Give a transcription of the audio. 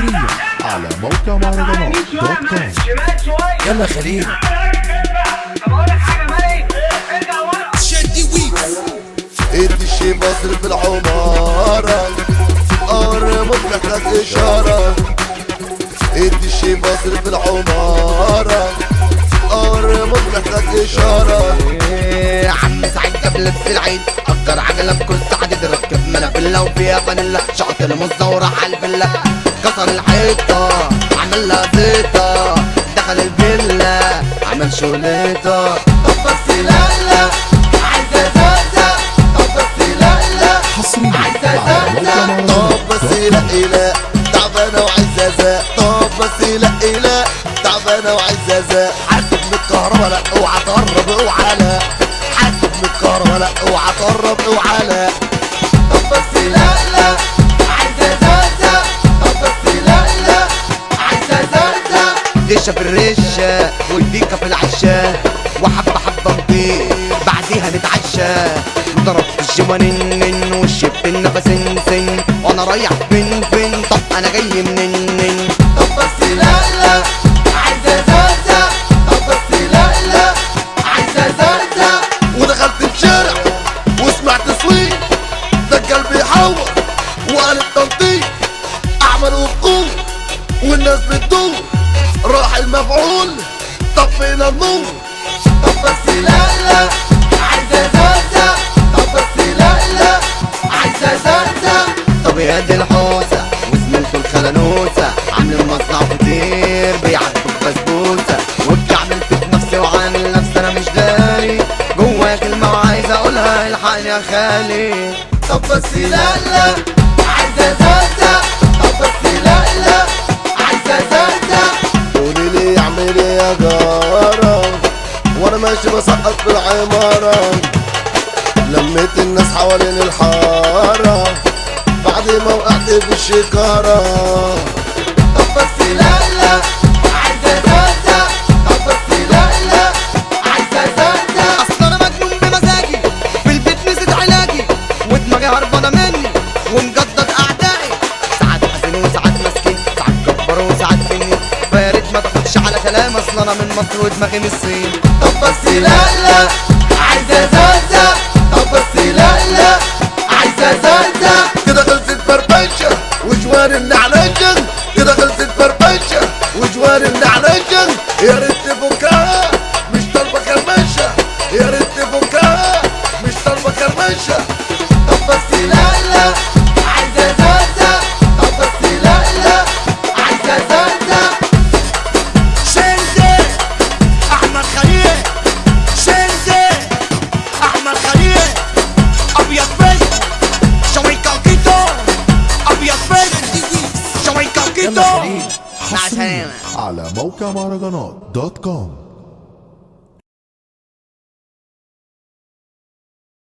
حصريا على موقع مهرجانات دوت كوم شمال شويه يلا خليل طب اقول لك حاجه مالك ارجع ورا ادي الشي بصرف العمارة قربت محتاج اشارة ادي الشي بصرف العمارة قربت محتاج اشارة إيه، عم سعيد جاب لبس العيد اجر عجله بكل سعد ركب منافله وفيها فانيلا شقط المزه وراح على الفيلا كسر الحيطه عمل لها زيطه دخل الفيلا عمل شوليطه طب بس لا لا عايزه زازه طب بس لا لا حصريا عايزه على موقع زازه طب بس لا لا تعبانة وعايزة زاق طب بس لا لا تعبانة وعايزة زاق حاسب من الكهرباء لا اوعى تقرب اوعى لا حاسب من الكهرباء لا اوعى تقرب اوعى لا طب بس لا لا عايزه زازه طب بس لا لا عايزه زازه دشة في الرشة والديكة في العشاء وحبة حبة نطير بعديها نتعشى ضربت الجوانين وشبت النفس سن وانا رايح فين فين طب انا جاي منين طب بس لا لا عايزة زازة طب بس لا لا عايزة زازة ودخلت الشارع وسمعت صويت ده القلب يحور وقال التنطيط اعمل وقوع والناس بتدور راح المفعول طفينا النور طب بس لا لا عايزة زازة طب بس لا لا عايزة زازة طب يا دي الحوسة وزميلته الخلنوسة عاملين مصنع فطير بيعبوا بسبوسة وبتعمل في نفسي وعامل نفسي انا مش داري جوا كلمة وعايز اقولها الحقني يا خالي طب بس لا لا عايزة زازة طب بس لا لا عايزة زازة قولي لي اعمل ايه يا جارة وانا ماشي بسقط في العمارة لميت الناس حوالين الحارة بعد ما وقعت في الشكارة طب بس لا لا عايزة زازة طب بس لا لا عايزة زازة أصل أنا مجنون بمزاجي في البيت نسيت علاجي ودماغي هربانة مني ومجدد أعدائي ساعات حزين وساعات مسكين ساعات كبر وساعات مني فيا ريت ما تاخدش على كلام أصل أنا من مصر ودماغي من الصين طب بس لا لا عايزة زازة طب بس لا لا عايزة زازة كده خلصت فرفشة وجوار النعنشة كده خلصت فرفشة وجوار النعنشة يا ريت تفكها مش طالبة كرمشة يا ريت تفكها مش طالبة كرمشة طب بس لا لا عايزة زازة طب بس لا لا عايزة زازة شنزي احمد خليل شنزي احمد خليل ابيض فيس شويكا كيتو ابيض فيس شويكا كيتو مع حصريا السلامة على موقع مهرجانات دوت كوم